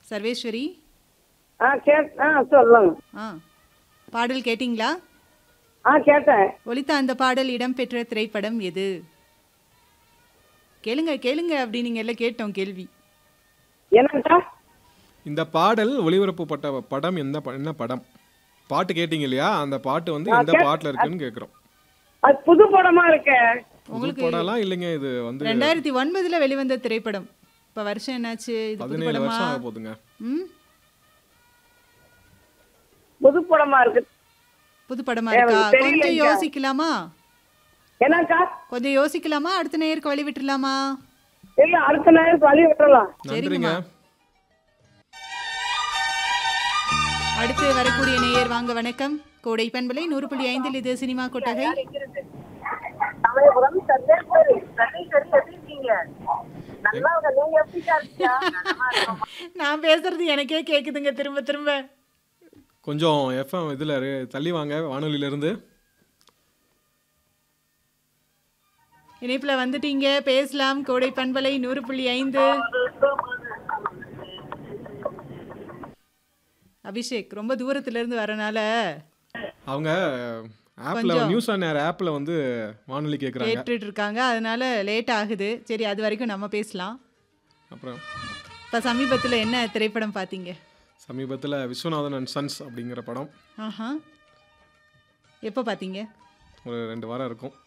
சர்வேஸ்வரி ஆ K ஆ சொல்லுங்க ஆ பாடல் கேட்டிங்களா ஆ கேட்டேன் ஒலித்த அந்த பாடல் இடம்பெற்ற திரைப்படம் எது கேளுங்க கேளுங்க அப்படி நீங்க எல்லாம் கேட்டோம் கேள்வி என்னக்கா இந்த பாடல் ஒளிபரப்பப்பட்ட படம் எந்த ப- என்ன படம் பாட்டு கேட்டீங்க இல்லையா அந்த பாட்டு வந்து எந்த பாட்டுல இருக்குன்னு கேக்குறோம் அது புது படமா இருக்கு புது படம்லாம் இல்லைங்க இது வந்து ரெண்டாயிரத்தி ஒன்பதுல வெளிவந்த திரைப்படம் இப்ப வருஷம் என்னாச்சு இது புது பதினேழு படமா வருஷம் ஆக போகுதுங்க ம் புது படமா இருக்கு புது படமா எனக்கு இருக்கா தெரியலைங்க. கொஞ்சம் யோசிக்கலாமா என்னக்கா கொஞ்சம் யோசிக்கலாமா அடுத்த நேருக்கு வழி விட்டுலாமா இல்ல அடுத்த நேரம் வழி விட்டுறலாம் நன்றிங்க அடுத்து வரக்கூடிய நேயர் வாங்க வணக்கம் கோடை பண்பலை நூறு புள்ளி ஐந்தில் இது சினிமா கொட்டகை சமயபுரம் சர்வேஸ்வரி சர்வேஸ்வரி எப்படி இருக்கீங்க நல்லா இருக்க நீங்க எப்படி இருக்கீங்க நான் பேசுறது எனக்கே கேக்குதுங்க திரும்ப திரும்ப கொஞ்சம் எஃப்எம் இதுல இரு- தள்ளி வாங்க வானொலியில இருந்து இணைப்புல வந்துட்டீங்க பேசலாம் கோடை பண்பலை நூறு புள்ளி ஐந்து அபிஷேக் ரொம்ப தூரத்துல இருந்து வரனால அவங்க ஆப்ல நியூஸ் ஆன் ஏர் ஆப்ல வந்து வானொலி கேக்குறாங்க கேட்டுட்டு இருக்காங்க அதனால லேட் ஆகுது சரி அது வரைக்கும் நம்ம பேசலாம் அப்புறம் இப்ப சமீபத்துல என்ன திரைப்படம் பாத்தீங்க சமீபத்துல விஸ்வநாதன் அண்ட் சன்ஸ் அப்படிங்கிற படம் ஆஹா எப்போ பாத்தீங்க ஒரு ரெண்டு வாரம் இருக்கும்